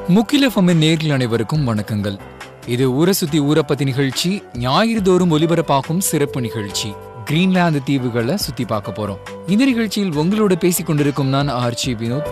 முக்கிலஃபமின் நேர்கள் அனைவருக்கும் வணக்கங்கள் இது ஊரை சுத்தி ஊரை பத்தி நிகழ்ச்சி ஞாயிறு தோறும் ஒலிபரப்பாகும் சிறப்பு நிகழ்ச்சி கிரீன்லாந்து தீவுகளை சுத்தி பார்க்க போறோம் இந்த நிகழ்ச்சியில் உங்களோட பேசிக் கொண்டிருக்கும் நான் ஆர்ச்சி வினோத்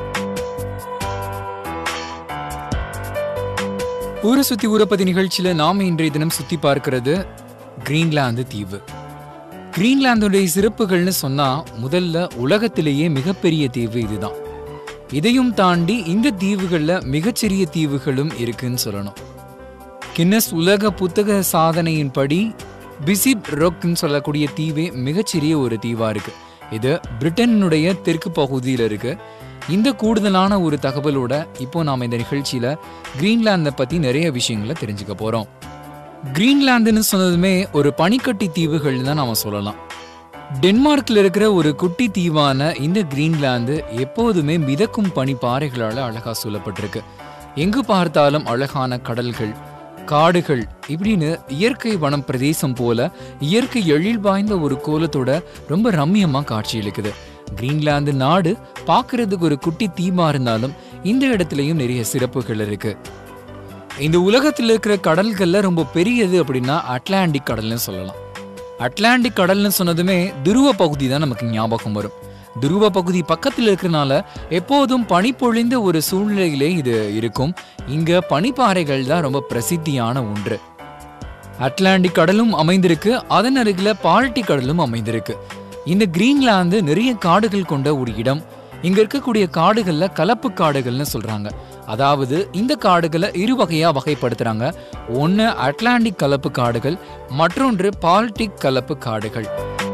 ஊரை சுத்தி ஊரை பத்தி நிகழ்ச்சியில நாம இன்றைய தினம் சுத்தி பார்க்கிறது கிரீன்லாந்து தீவு கிரீன்லாந்துடைய சிறப்புகள்னு சொன்னா முதல்ல உலகத்திலேயே மிகப்பெரிய தீவு இதுதான் இதையும் தாண்டி இந்த தீவுகள்ல மிகச்சிறிய தீவுகளும் இருக்குன்னு சொல்லணும் கின்னஸ் உலக புத்தக சாதனையின்படி பிசிப் ரொக்னு சொல்லக்கூடிய தீவே மிகச்சிறிய ஒரு தீவா இருக்கு இது பிரிட்டனுடைய தெற்கு பகுதியில் இருக்கு இந்த கூடுதலான ஒரு தகவலோட இப்போ நாம இந்த நிகழ்ச்சியில கிரீன்லாந்தை பத்தி நிறைய விஷயங்களை தெரிஞ்சுக்க போறோம் கிரீன்லாந்துன்னு சொன்னதுமே ஒரு பனிக்கட்டி தீவுகள் தான் நாம சொல்லலாம் டென்மார்க்ல இருக்கிற ஒரு குட்டி தீவான இந்த கிரீன்லாந்து எப்போதுமே மிதக்கும் பனிப்பாறைகளால அழகா சூழப்பட்டிருக்கு எங்கு பார்த்தாலும் அழகான கடல்கள் காடுகள் இப்படின்னு இயற்கை வனம் பிரதேசம் போல இயற்கை எழில் வாய்ந்த ஒரு கோலத்தோட ரொம்ப ரம்மியமா காட்சியளிக்குது கிரீன்லாந்து நாடு பார்க்கிறதுக்கு ஒரு குட்டி தீவா இருந்தாலும் இந்த இடத்துலயும் நிறைய சிறப்புகள் இருக்கு இந்த உலகத்தில் இருக்கிற கடல்கள்ல ரொம்ப பெரியது அப்படின்னா அட்லாண்டிக் கடல்னு சொல்லலாம் அட்லாண்டிக் கடல்னு சொன்னதுமே துருவ பகுதி தான் நமக்கு ஞாபகம் வரும் துருவ பகுதி பக்கத்தில் இருக்கிறனால எப்போதும் பனி பொழிந்த ஒரு சூழ்நிலையிலே இது இருக்கும் இங்க பனிப்பாறைகள் தான் ரொம்ப பிரசித்தியான ஒன்று அட்லாண்டிக் கடலும் அமைந்திருக்கு அதன் அருகில பால்டிக் கடலும் அமைந்திருக்கு இந்த கிரீன்லாந்து நிறைய காடுகள் கொண்ட ஒரு இடம் இங்க இருக்கக்கூடிய காடுகள்ல கலப்பு காடுகள்னு சொல்றாங்க அதாவது இந்த காடுகளை இரு வகையா வகைப்படுத்துறாங்க ஒன்னு அட்லாண்டிக் கலப்பு காடுகள் மற்றொன்று பால்டிக் கலப்பு காடுகள்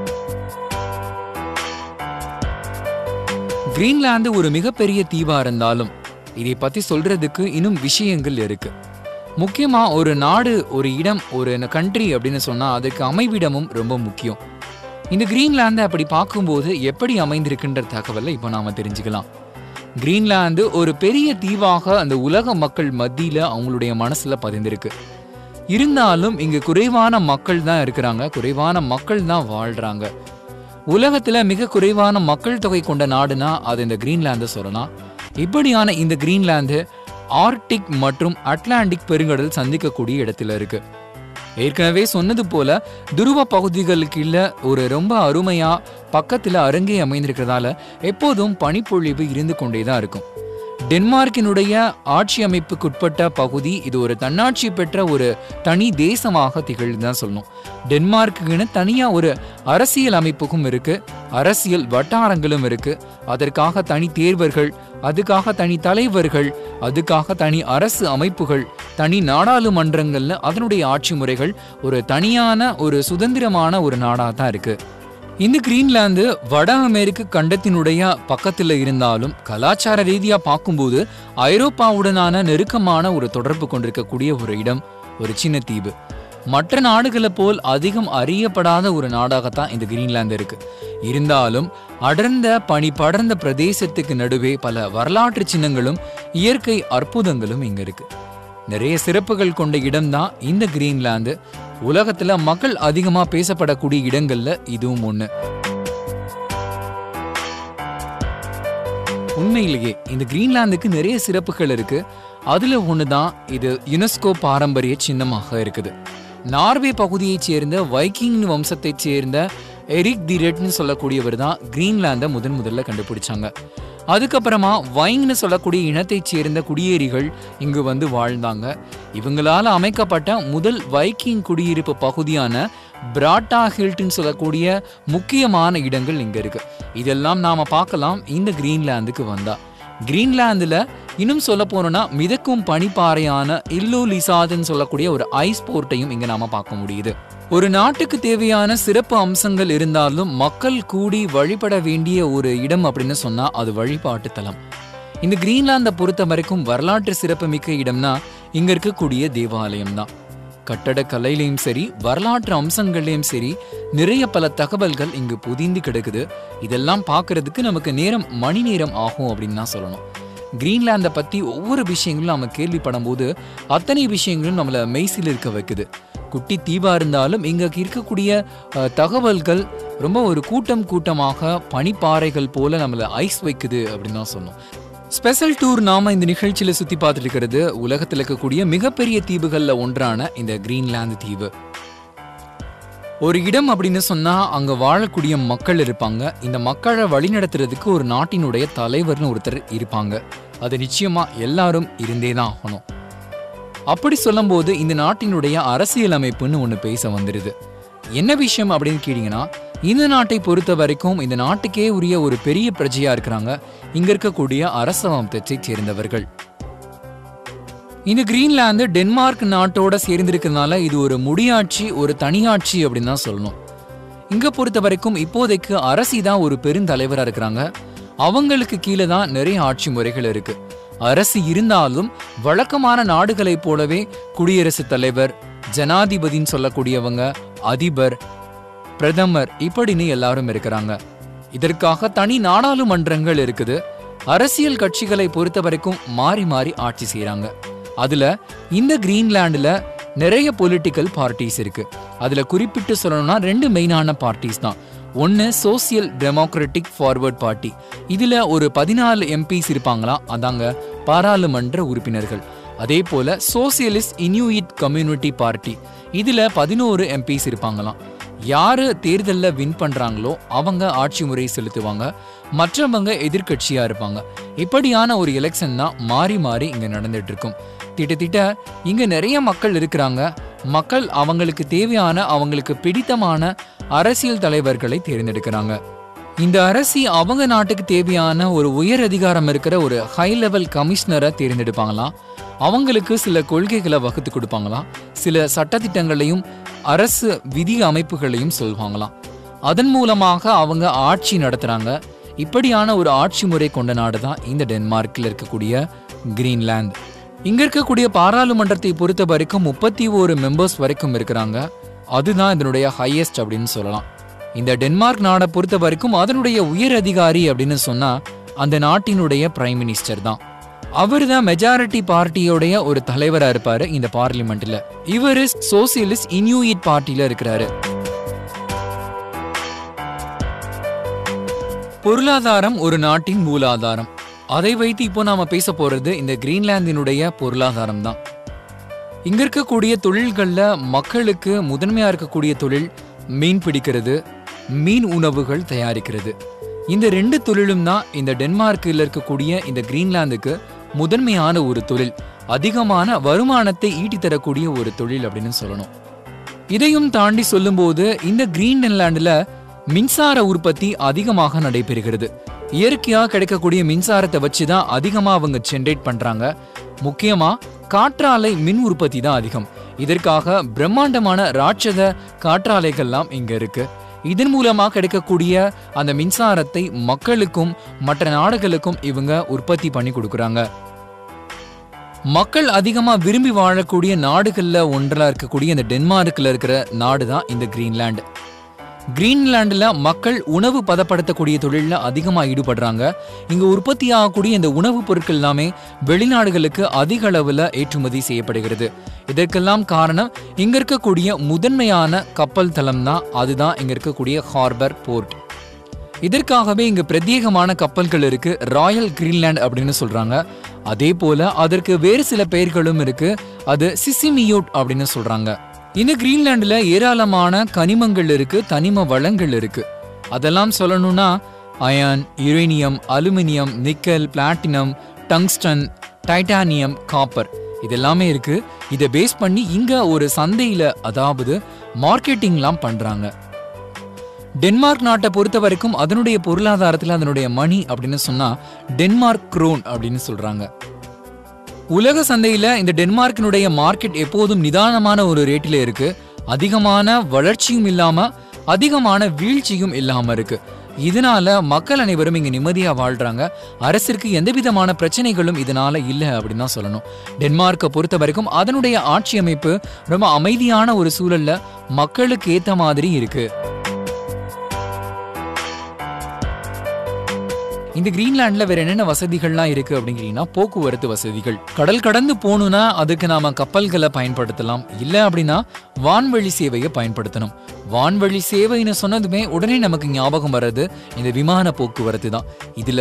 கிரீன்லாந்து ஒரு மிகப்பெரிய தீவா இருந்தாலும் இதை பத்தி சொல்றதுக்கு இன்னும் விஷயங்கள் இருக்கு முக்கியமா ஒரு நாடு ஒரு இடம் ஒரு கண்ட்ரி அப்படின்னு சொன்னா அதுக்கு அமைவிடமும் ரொம்ப முக்கியம் இந்த கிரீன்லாந்து அப்படி பார்க்கும்போது எப்படி அமைந்திருக்குன்ற தகவலை இப்போ நாம தெரிஞ்சுக்கலாம் கிரீன்லாந்து ஒரு பெரிய தீவாக அந்த உலக மக்கள் மத்தியில அவங்களுடைய மனசுல பதிந்திருக்கு இருந்தாலும் இங்கு குறைவான மக்கள் தான் இருக்கிறாங்க குறைவான மக்கள் தான் வாழ்றாங்க உலகத்துல மிக குறைவான மக்கள் தொகை கொண்ட நாடுனா அது இந்த கிரீன்லாந்து சொல்லலாம் இப்படியான இந்த கிரீன்லாந்து ஆர்டிக் மற்றும் அட்லாண்டிக் பெருங்கடல் சந்திக்கக்கூடிய இடத்துல இருக்கு ஏற்கனவே சொன்னது போல துருவ பகுதிகளுக்கு இல்ல ஒரு ரொம்ப அருமையா பக்கத்துல அரங்கே அமைந்திருக்கிறதால எப்போதும் பனிப்பொழிவு இருந்து கொண்டே தான் இருக்கும் டென்மார்க்கினுடைய ஆட்சி அமைப்புக்குட்பட்ட பகுதி இது ஒரு தன்னாட்சி பெற்ற ஒரு தனி தேசமாக திகழ்தான் சொல்லணும் டென்மார்க்குன்னு தனியா ஒரு அரசியல் அமைப்புக்கும் இருக்கு அரசியல் வட்டாரங்களும் இருக்கு அதற்காக தனி தேர்வர்கள் அதுக்காக தனி தலைவர்கள் அதுக்காக தனி அரசு அமைப்புகள் தனி நாடாளுமன்றங்கள்ல அதனுடைய ஆட்சி முறைகள் ஒரு தனியான ஒரு சுதந்திரமான ஒரு நாடா தான் இருக்கு இந்த கிரீன்லாந்து வட அமெரிக்க கண்டத்தினுடைய பக்கத்துல இருந்தாலும் கலாச்சார ரீதியா பார்க்கும்போது ஐரோப்பாவுடனான நெருக்கமான ஒரு தொடர்பு கொண்டிருக்கக்கூடிய ஒரு இடம் ஒரு சின்ன தீவு மற்ற நாடுகளை போல் அதிகம் அறியப்படாத ஒரு நாடாகத்தான் இந்த கிரீன்லாந்து இருக்கு இருந்தாலும் அடர்ந்த பனி படர்ந்த பிரதேசத்துக்கு நடுவே பல வரலாற்று சின்னங்களும் இயற்கை அற்புதங்களும் இங்க இருக்கு நிறைய சிறப்புகள் கொண்ட இடம்தான் இந்த கிரீன்லாந்து உலகத்துல மக்கள் அதிகமா பேசப்படக்கூடிய இடங்கள்ல இதுவும் ஒண்ணு உண்மையிலேயே இந்த கிரீன்லாந்துக்கு நிறைய சிறப்புகள் இருக்கு அதுல ஒண்ணுதான் இது யுனெஸ்கோ பாரம்பரிய சின்னமாக இருக்குது நார்வே பகுதியைச் சேர்ந்த வைக்கிங் வம்சத்தைச் சேர்ந்த எரிக் திரெட்னு சொல்லக்கூடியவர் தான் கிரீன்லாந்தை முதன் முதல்ல கண்டுபிடிச்சாங்க அதுக்கப்புறமா வைங்னு சொல்லக்கூடிய இனத்தைச் சேர்ந்த குடியேறிகள் இங்கு வந்து வாழ்ந்தாங்க இவங்களால அமைக்கப்பட்ட முதல் வைக்கிங் குடியிருப்பு பகுதியான பிராட்டா ஹில்ட்னு சொல்லக்கூடிய முக்கியமான இடங்கள் இங்க இருக்கு இதெல்லாம் நாம பார்க்கலாம் இந்த கிரீன்லாந்துக்கு வந்தா கிரீன்லாந்துல இன்னும் சொல்ல போனோம்னா மிதக்கும் பனிப்பாறையான இல்லோ லிசாதுன்னு சொல்லக்கூடிய ஒரு ஐஸ் போர்ட்டையும் இங்க நாம பார்க்க முடியுது ஒரு நாட்டுக்கு தேவையான சிறப்பு அம்சங்கள் இருந்தாலும் மக்கள் கூடி வழிபட வேண்டிய ஒரு இடம் அப்படின்னு சொன்னா அது வழிபாட்டு தலம் இந்த கிரீன்லாந்தை பொறுத்த வரைக்கும் வரலாற்று சிறப்புமிக்க இடம்னா இங்க இருக்கக்கூடிய தேவாலயம் தான் கட்டடக்கலையிலையும் சரி வரலாற்று அம்சங்கள்லையும் சரி நிறைய பல தகவல்கள் இங்கு புதிந்து கிடக்குது இதெல்லாம் பார்க்கறதுக்கு நமக்கு நேரம் மணி நேரம் ஆகும் அப்படின்னு தான் சொல்லணும் கிரீன்லாந்தை பத்தி ஒவ்வொரு விஷயங்களும் நம்ம கேள்விப்படும் போது அத்தனை விஷயங்களும் நம்மளை மெய்சில் இருக்க வைக்குது குட்டி தீவா இருந்தாலும் இங்க இருக்கக்கூடிய அஹ், தகவல்கள் ரொம்ப ஒரு கூட்டம் கூட்டமாக பனிப்பாறைகள் போல நம்மளை ஐஸ் வைக்குது அப்படின்னு தான் சொன்னோம் ஸ்பெஷல் டூர் நாம இந்த நிகழ்ச்சியில சுத்தி பார்த்துட்டு இருக்கிறது உலகத்தில் இருக்கக்கூடிய மிகப்பெரிய தீவுகள்ல ஒன்றான இந்த கிரீன்லாந்து தீவு ஒரு இடம் அப்படின்னு சொன்னா அங்க வாழக்கூடிய மக்கள் இருப்பாங்க இந்த மக்களை வழிநடத்துறதுக்கு ஒரு நாட்டினுடைய தலைவர்னு ஒருத்தர் இருப்பாங்க அது நிச்சயமா எல்லாரும் இருந்தே தான் ஆகணும் அப்படி சொல்லும்போது இந்த நாட்டினுடைய அரசியல் அமைப்புன்னு ஒன்று பேச வந்துடுது என்ன விஷயம் அப்படின்னு கேட்டீங்கன்னா இந்த நாட்டை பொறுத்த வரைக்கும் இந்த நாட்டுக்கே உரிய ஒரு பெரிய பிரஜையா இருக்கிறாங்க இங்க இருக்கக்கூடிய அரசவம்சத்தை சேர்ந்தவர்கள் இந்த கிரீன்லாந்து டென்மார்க் நாட்டோட சேர்ந்திருக்கிறதுனால இது ஒரு முடியாட்சி ஒரு தனியாட்சி அப்படின்னு தான் சொல்லணும் இங்க பொறுத்த வரைக்கும் இப்போதைக்கு அரசி தான் ஒரு பெருந்தலைவரா இருக்கிறாங்க அவங்களுக்கு கீழே தான் நிறைய ஆட்சி முறைகள் இருக்கு அரசு இருந்தாலும் வழக்கமான நாடுகளைப் போலவே குடியரசுத் தலைவர் ஜனாதிபதின்னு சொல்லக்கூடியவங்க அதிபர் பிரதமர் இப்படின்னு எல்லாரும் இருக்கிறாங்க இதற்காக தனி நாடாளுமன்றங்கள் இருக்குது அரசியல் கட்சிகளை பொறுத்த வரைக்கும் மாறி மாறி ஆட்சி செய்றாங்க அதுல இந்த கிரீன்லாண்டுல நிறைய பொலிட்டிக்கல் பார்ட்டிஸ் இருக்கு அதுல குறிப்பிட்டு சொல்லணும்னா ரெண்டு மெயினான பார்ட்டிஸ் தான் ஒன்னு சோசியல் டெமோக்ராட்டிக் ஃபார்வர்ட் பார்ட்டி இதுல ஒரு பதினாலு எம்பிஸ் இருப்பாங்களாம் அதாங்க பாராளுமன்ற உறுப்பினர்கள் அதே போல சோசியலிஸ்ட் இன்யூயிட் கம்யூனிட்டி பார்ட்டி இதுல பதினோரு எம்பிஸ் இருப்பாங்களாம் யாரு தேர்தல்ல வின் பண்றாங்களோ அவங்க ஆட்சி முறை செலுத்துவாங்க மற்றவங்க எதிர்க்கட்சியா இருப்பாங்க இப்படியான ஒரு எலெக்ஷன் தான் மாறி மாறி இங்க நடந்துட்டு இருக்கும் திட்டத்திட்ட இங்க நிறைய மக்கள் இருக்கிறாங்க மக்கள் அவங்களுக்கு தேவையான அவங்களுக்கு பிடித்தமான அரசியல் தலைவர்களை தேர்ந்தெடுக்கிறாங்க இந்த அரசி அவங்க நாட்டுக்கு தேவையான ஒரு உயர் அதிகாரம் இருக்கிற ஒரு ஹை லெவல் கமிஷனரை தேர்ந்தெடுப்பாங்களாம் அவங்களுக்கு சில கொள்கைகளை வகுத்து கொடுப்பாங்களாம் சில சட்டத்திட்டங்களையும் அரசு விதி அமைப்புகளையும் சொல்வாங்களாம் அதன் மூலமாக அவங்க ஆட்சி நடத்துறாங்க இப்படியான ஒரு ஆட்சி முறை கொண்ட நாடு தான் இந்த டென்மார்க்கில் இருக்கக்கூடிய கிரீன்லாந்து இங்க இருக்கக்கூடிய பாராளுமன்றத்தை பொறுத்த வரைக்கும் முப்பத்தி ஒரு மெம்பர்ஸ் வரைக்கும் இருக்கிறாங்க அதுதான் இதனுடைய ஹையஸ்ட் அப்படின்னு சொல்லலாம் இந்த டென்மார்க் நாடை பொறுத்த வரைக்கும் அதனுடைய உயர் அதிகாரி அப்படின்னு சொன்னா அந்த நாட்டினுடைய பிரைம் மினிஸ்டர் தான் அவர் தான் மெஜாரிட்டி பார்ட்டியோடைய ஒரு தலைவரா இருப்பாரு இந்த பார்லிமெண்ட்ல இவர் சோசியலிஸ்ட் இன்யூயிட் பார்ட்டில இருக்கிறாரு பொருளாதாரம் ஒரு நாட்டின் மூலாதாரம் அதை வைத்து இப்போ நாம பேச போறது இந்த கிரீன்லாந்தினுடைய பொருளாதாரம் தான் இங்க இருக்கக்கூடிய தொழில்கள்ல மக்களுக்கு முதன்மையா இருக்கக்கூடிய தொழில் மீன் பிடிக்கிறது மீன் உணவுகள் தயாரிக்கிறது இந்த ரெண்டு தொழிலும் தான் இந்த டென்மார்க்கில் இருக்கக்கூடிய இந்த கிரீன்லாந்துக்கு முதன்மையான ஒரு தொழில் அதிகமான வருமானத்தை ஈட்டி தரக்கூடிய ஒரு தொழில் அப்படின்னு சொல்லணும் இதையும் தாண்டி சொல்லும்போது இந்த கிரீன்லாண்டில் மின்சார உற்பத்தி அதிகமாக நடைபெறுகிறது இயற்கையாக கிடைக்கக்கூடிய மின்சாரத்தை வச்சு தான் அதிகமாக அவங்க ஜென்ரேட் பண்றாங்க முக்கியமா காற்றாலை மின் உற்பத்தி தான் அதிகம் இதற்காக பிரம்மாண்டமான ராட்சத காற்றாலைகள்லாம் இங்க இருக்கு இதன் மூலமா கிடைக்கக்கூடிய அந்த மின்சாரத்தை மக்களுக்கும் மற்ற நாடுகளுக்கும் இவங்க உற்பத்தி பண்ணி கொடுக்குறாங்க மக்கள் அதிகமா விரும்பி வாழக்கூடிய நாடுகள்ல ஒன்றா இருக்கக்கூடிய இந்த டென்மார்க்ல இருக்கிற நாடு தான் இந்த கிரீன்லாந்து கிரீன்லாண்டில் மக்கள் உணவு பதப்படுத்தக்கூடிய தொழிலில் அதிகமாக ஈடுபடுறாங்க இங்கே உற்பத்தி ஆகக்கூடிய இந்த உணவுப் பொருட்கள் எல்லாமே வெளிநாடுகளுக்கு அதிக அளவில் ஏற்றுமதி செய்யப்படுகிறது இதற்கெல்லாம் காரணம் இங்கே இருக்கக்கூடிய முதன்மையான கப்பல் தளம் தான் அதுதான் இங்கே இருக்கக்கூடிய ஹார்பர் போர்ட் இதற்காகவே இங்க பிரத்யேகமான கப்பல்கள் இருக்கு ராயல் கிரீன்லாண்ட் அப்படின்னு சொல்றாங்க அதே போல அதற்கு வேறு சில பெயர்களும் இருக்கு அது சிசிமியோட் அப்படின்னு சொல்றாங்க இந்த கிரீன்லாண்டுல ஏராளமான கனிமங்கள் இருக்கு தனிம வளங்கள் இருக்கு அதெல்லாம் சொல்லணும்னா iron uranium aluminium nickel platinum tungsten titanium copper இதெல்லாமே இருக்கு இதை பேஸ் பண்ணி இங்க ஒரு சந்தையில அதாவது மார்க்கெட்டிங்லாம் பண்றாங்க டென்மார்க் நாட்டை பொறுத்த வரைக்கும் அதனுடைய பொருளாதாரத்தில் அதனுடைய மணி அப்படின்னு சொன்னா டென்மார்க் குரோன் அப்படின்னு சொல்றாங்க உலக சந்தையில இந்த டென்மார்க்கினுடைய மார்க்கெட் எப்போதும் நிதானமான ஒரு ரேட்டில் இருக்கு அதிகமான வளர்ச்சியும் இல்லாம அதிகமான வீழ்ச்சியும் இல்லாம இருக்கு இதனால மக்கள் அனைவரும் இங்க நிம்மதியா வாழ்றாங்க அரசிற்கு எந்த விதமான பிரச்சனைகளும் இதனால இல்ல அப்படின்னு தான் சொல்லணும் டென்மார்க்கை பொறுத்த வரைக்கும் அதனுடைய ஆட்சி அமைப்பு ரொம்ப அமைதியான ஒரு சூழல்ல மக்களுக்கு ஏத்த மாதிரி இருக்கு இந்த கிரீன்லாண்ட்ல வேற என்னென்ன வசதிகள்லாம் இருக்கு அப்படிங்கிறீங்கன்னா போக்குவரத்து வசதிகள் கடல் கடந்து போகணும்னா அதுக்கு நாம கப்பல்களை பயன்படுத்தலாம் இல்ல அப்படின்னா வான்வழி சேவையை பயன்படுத்தணும் வான்வழி சேவைன்னு சொன்னதுமே உடனே நமக்கு ஞாபகம் வர்றது இந்த விமான போக்குவரத்து தான் இதுல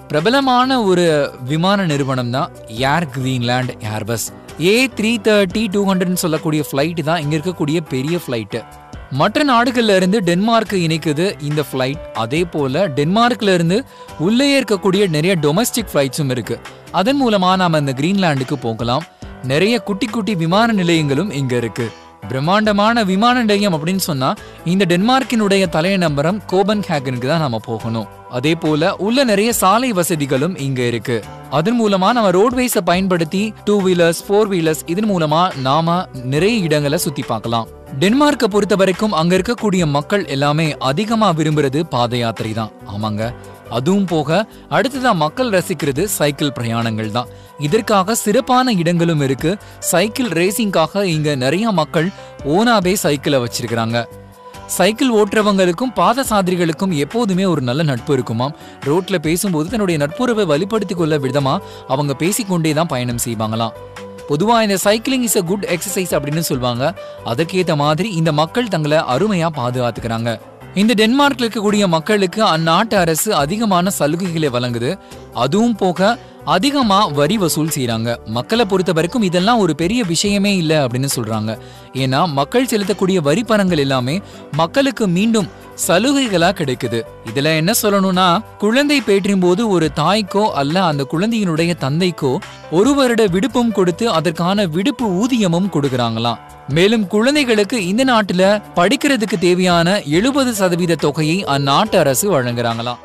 பிரபலமான ஒரு விமான நிறுவனம் தான் Air Greenland Airbus A three thirty two ஹண்ட்ரட்னு சொல்லக்கூடிய ஃப்ளைட் தான் இங்க இருக்கக்கூடிய பெரிய ஃப்ளைட்டு மற்ற நாடுகள்ல இருந்து டென்மார்க் இணைக்குது இந்த ஃப்ளைட் அதே போல டென்மார்க்ல இருந்து உள்ளே இருக்கக்கூடிய நிறைய டொமஸ்டிக் ஃப்ளைட்ஸும் இருக்கு அதன் மூலமா நாம இந்த கிரீன்லாண்டுக்கு போகலாம் நிறைய குட்டி குட்டி விமான நிலையங்களும் இங்க இருக்கு பிரம்மாண்டமான விமான நிலையம் அப்படின்னு சொன்னா இந்த டென்மார்க்கினுடைய தலைநம்பரம் கோபன் ஹேகனுக்கு தான் நாம போகணும் அதே போல உள்ள நிறைய சாலை வசதிகளும் இங்க இருக்கு அதன் மூலமா நம்ம ரோட்வேஸை பயன்படுத்தி டூ வீலர்ஸ் ஃபோர் வீலர்ஸ் இதன் மூலமா நாம நிறைய இடங்களை சுத்தி பார்க்கலாம் டென்மார்க்கை பொறுத்த வரைக்கும் அங்க இருக்கக்கூடிய மக்கள் எல்லாமே அதிகமா விரும்புறது பாத யாத்திரை தான் ஆமாங்க அதுவும் போக அடுத்ததா மக்கள் ரசிக்கிறது சைக்கிள் பிரயாணங்கள் தான் இதற்காக சிறப்பான இடங்களும் இருக்கு சைக்கிள் ரேசிங்காக இங்க நிறைய மக்கள் ஓனாவே சைக்கிளை வச்சிருக்கிறாங்க சைக்கிள் ஓட்டுறவங்களுக்கும் பாதசாதிரிகளுக்கும் எப்போதுமே ஒரு நல்ல நட்பு இருக்குமாம் ரோட்ல பேசும்போது தன்னுடைய நட்புறவை வெளிப்படுத்திக் கொள்ள விதமா அவங்க பேசிக்கொண்டே தான் பயணம் செய்வாங்களாம் பொதுவா இந்த cycling is a good exercise அப்படின்னு சொல்லுவாங்க அதற்கேத்த மாதிரி இந்த மக்கள் தங்களை அருமையா பாதுகாத்துக்கிறாங்க இந்த டென்மார்க்ல இருக்கக்கூடிய மக்களுக்கு அந்நாட்டு அரசு அதிகமான சலுகைகளை வழங்குது அதுவும் போக அதிகமா வரி வசூல் செய்றாங்க மக்களை பொறுத்த வரைக்கும் இதெல்லாம் ஒரு பெரிய விஷயமே இல்லை அப்படின்னு சொல்றாங்க ஏன்னா மக்கள் செலுத்தக்கூடிய வரி பணங்கள் எல்லாமே மக்களுக்கு மீண்டும் சலுகைகளா கிடைக்குது இதுல என்ன சொல்லணும்னா குழந்தை பேற்றின் போது ஒரு தாய்க்கோ அல்ல அந்த குழந்தையினுடைய தந்தைக்கோ ஒரு வருட விடுப்பும் கொடுத்து அதற்கான விடுப்பு ஊதியமும் கொடுக்கறாங்களாம் மேலும் குழந்தைகளுக்கு இந்த நாட்டுல படிக்கிறதுக்கு தேவையான எழுபது சதவீத தொகையை அந்நாட்டு அரசு வழங்குறாங்களாம்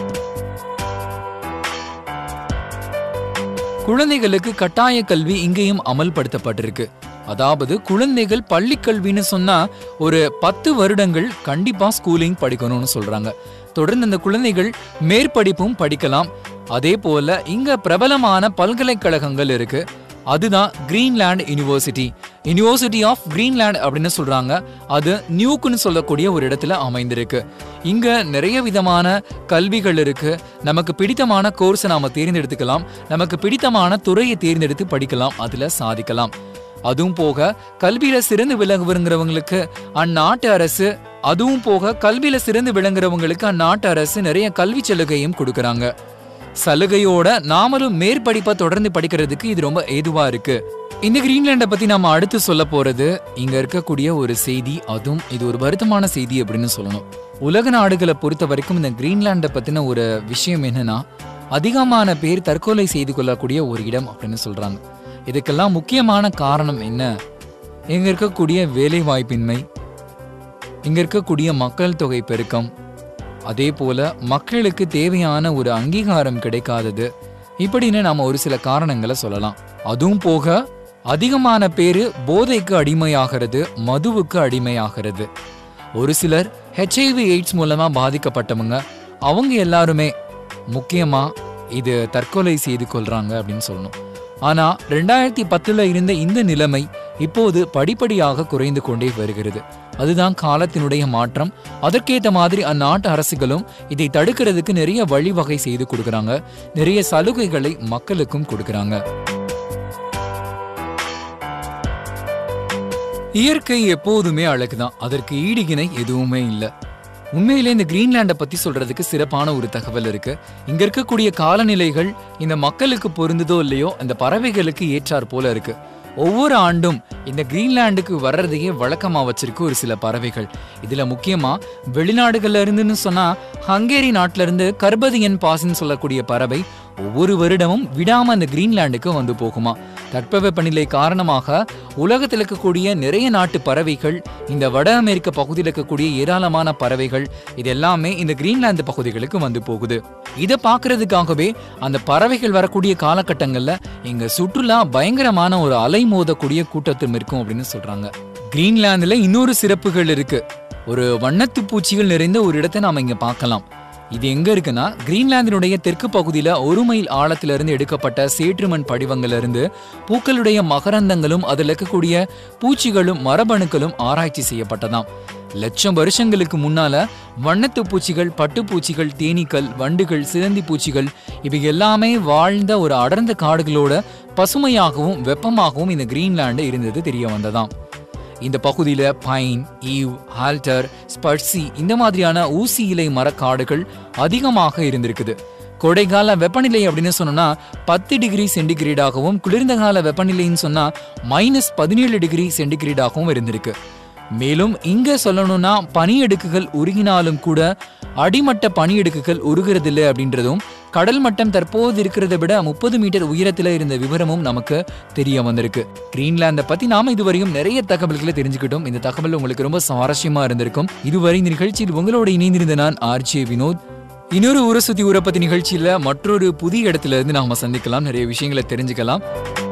குழந்தைகளுக்கு கட்டாய கல்வி இங்கேயும் அமல்படுத்தப்பட்டிருக்கு அதாவது குழந்தைகள் பள்ளி கல்வின்னு சொன்னா ஒரு பத்து வருடங்கள் கண்டிப்பா ஸ்கூலிங் படிக்கணும்னு சொல்றாங்க தொடர்ந்து அந்த குழந்தைகள் மேற்படிப்பும் படிக்கலாம் அதே போல இங்க பிரபலமான பல்கலைக்கழகங்கள் இருக்கு அதுதான் Greenland university university of Greenland அப்படின்னு சொல்றாங்க அது நியூக்குன்னு சொல்லக்கூடிய ஒரு இடத்துல அமைந்திருக்கு இங்க நிறைய விதமான கல்விகள் இருக்கு நமக்கு பிடித்தமான கோர்ஸை நாம தேர்ந்தெடுத்துக்கலாம் நமக்கு பிடித்தமான துறையை தேர்ந்தெடுத்து படிக்கலாம் அதுல சாதிக்கலாம் அதுவும் போக கல்வியில சிறந்து விளங்குறவங்களுக்கு அந்நாட்டு அரசு அதுவும் போக கல்வியில சிறந்து விளங்குறவங்களுக்கு அந்நாட்டு அரசு நிறைய கல்வி சலுகையும் கொடுக்கறாங்க சலுகையோட நாமளும் மேற்படிப்பை தொடர்ந்து படிக்கிறதுக்கு இது ரொம்ப ஏதுவா இருக்கு இந்த கிரீன்லாண்டை பத்தி நாம அடுத்து சொல்ல போறது இங்க இருக்கக்கூடிய ஒரு செய்தி அதுவும் இது ஒரு வருத்தமான செய்தி அப்படின்னு சொல்லணும் உலக நாடுகளை பொறுத்த வரைக்கும் இந்த கிரீன்லாண்டை பத்தின ஒரு விஷயம் என்னன்னா அதிகமான பேர் தற்கொலை செய்து கொள்ளக்கூடிய ஒரு இடம் அப்படின்னு சொல்றாங்க இதுக்கெல்லாம் முக்கியமான காரணம் என்ன இங்க இருக்கக்கூடிய வேலை வாய்ப்பின்மை இங்க இருக்கக்கூடிய மக்கள் தொகை பெருக்கம் அதே போல மக்களுக்கு தேவையான ஒரு அங்கீகாரம் கிடைக்காதது இப்படின்னு நாம ஒரு சில காரணங்களை சொல்லலாம் அதுவும் போக அதிகமான பேரு போதைக்கு அடிமையாகிறது மதுவுக்கு அடிமையாகிறது ஒரு சிலர் ஹெச்ஐவி எய்ட்ஸ் மூலமா பாதிக்கப்பட்டவங்க அவங்க எல்லாருமே முக்கியமா இது தற்கொலை செய்து கொள்றாங்க அப்படின்னு சொல்லணும் ஆனா ரெண்டாயிரத்தி பத்துல இருந்த இந்த நிலைமை இப்போது படிப்படியாக குறைந்து கொண்டே வருகிறது அதுதான் காலத்தினுடைய மாற்றம் அதற்கேத்த மாதிரி அந்நாட்டு அரசுகளும் இதை தடுக்கிறதுக்கு நிறைய வழிவகை செய்து கொடுக்கறாங்க நிறைய சலுகைகளை மக்களுக்கும் கொடுக்கறாங்க இயற்கை எப்போதுமே அழகுதான் அதற்கு ஈடுகிணை எதுவுமே இல்லை உண்மையிலே இந்த கிரீன்லாண்டை பத்தி சொல்றதுக்கு சிறப்பான ஒரு தகவல் இருக்கு இங்க இருக்கக்கூடிய காலநிலைகள் இந்த மக்களுக்கு பொருந்துதோ இல்லையோ அந்த பறவைகளுக்கு ஏற்றாற் போல இருக்கு ஒவ்வொரு ஆண்டும் இந்த கிரீன்லாண்டுக்கு வர்றதையே வழக்கமா வச்சிருக்கு ஒரு சில பறவைகள் இதுல முக்கியமா வெளிநாடுகள்ல இருந்துன்னு சொன்னா ஹங்கேரி நாட்டுல இருந்து கர்பதியன் பாஸ்ன்னு சொல்லக்கூடிய பறவை ஒவ்வொரு வருடமும் விடாம அந்த கிரீன்லாண்டுக்கு வந்து போகுமா தட்பவெப்பநிலை காரணமாக உலகத்தில் இருக்கக்கூடிய நிறைய நாட்டு பறவைகள் இந்த வட அமெரிக்க பகுதியில் இருக்கக்கூடிய ஏராளமான பறவைகள் இது எல்லாமே இந்த கிரீன்லாந்து பகுதிகளுக்கு வந்து போகுது இதை பார்க்கறதுக்காகவே அந்த பறவைகள் வரக்கூடிய காலகட்டங்கள்ல இங்க சுற்றுலா பயங்கரமான ஒரு அலை மோதக்கூடிய கூட்டத்தும் இருக்கும் அப்படின்னு சொல்றாங்க கிரீன்லாந்துல இன்னொரு சிறப்புகள் இருக்கு ஒரு வண்ணத்து பூச்சிகள் நிறைந்த ஒரு இடத்தை நாம இங்க பார்க்கலாம் இது எங்க இருக்குன்னா கிரீன்லாந்தினுடைய தெற்கு பகுதியில ஒரு மைல் ஆழத்துல இருந்து எடுக்கப்பட்ட சேற்றுமண் படிவங்கள்ல இருந்து பூக்களுடைய மகரந்தங்களும் அதுல இருக்கக்கூடிய பூச்சிகளும் மரபணுக்களும் ஆராய்ச்சி செய்யப்பட்டதாம் லட்சம் வருஷங்களுக்கு முன்னால வண்ணத்து பூச்சிகள் பட்டுப்பூச்சிகள் தேனீக்கள் வண்டுகள் சிலந்தி பூச்சிகள் இவை எல்லாமே வாழ்ந்த ஒரு அடர்ந்த காடுகளோட பசுமையாகவும் வெப்பமாகவும் இந்த கிரீன்லாண்டு இருந்தது தெரிய வந்ததாம் இந்த பகுதியில பைன் ஈவ் ஆல்டர் ஸ்பர்சி இந்த மாதிரியான ஊசி இலை மரக்காடுகள் அதிகமாக இருந்திருக்குது கோடைக்கால வெப்பநிலை அப்படின்னு சொன்னோம்னா பத்து டிகிரி சென்டிகிரேடாகவும் குளிர்ந்த கால வெப்பநிலைன்னு சொன்னா மைனஸ் பதினேழு டிகிரி சென்டிகிரேடாகவும் இருந்திருக்கு மேலும் இங்க சொல்லணும்னா பனியடுக்குகள் உருகினாலும் கூட அடிமட்ட பனியடுக்குகள் உருகிறதில்லை அப்படின்றதும் கடல் மட்டம் தற்போது இருக்கிறத விட முப்பது மீட்டர் உயரத்துல இருந்த விவரமும் நமக்கு தெரிய வந்திருக்கு கிரீன்லாந்தை பத்தி நாம இதுவரையும் நிறைய தகவல்களை தெரிஞ்சுக்கிட்டோம் இந்த தகவல் உங்களுக்கு ரொம்ப சுவாரஸ்யமா இருந்திருக்கும் இதுவரை இந்த நிகழ்ச்சியில் உங்களோட இணைந்திருந்த நான் ஆர்ஜே வினோத் இன்னொரு ஊரை சுத்தி ஊரை பத்தி நிகழ்ச்சியில மற்றொரு புதிய இடத்துல இருந்து நாம சந்திக்கலாம் நிறைய விஷயங்களை தெரிஞ்சுக்கலாம்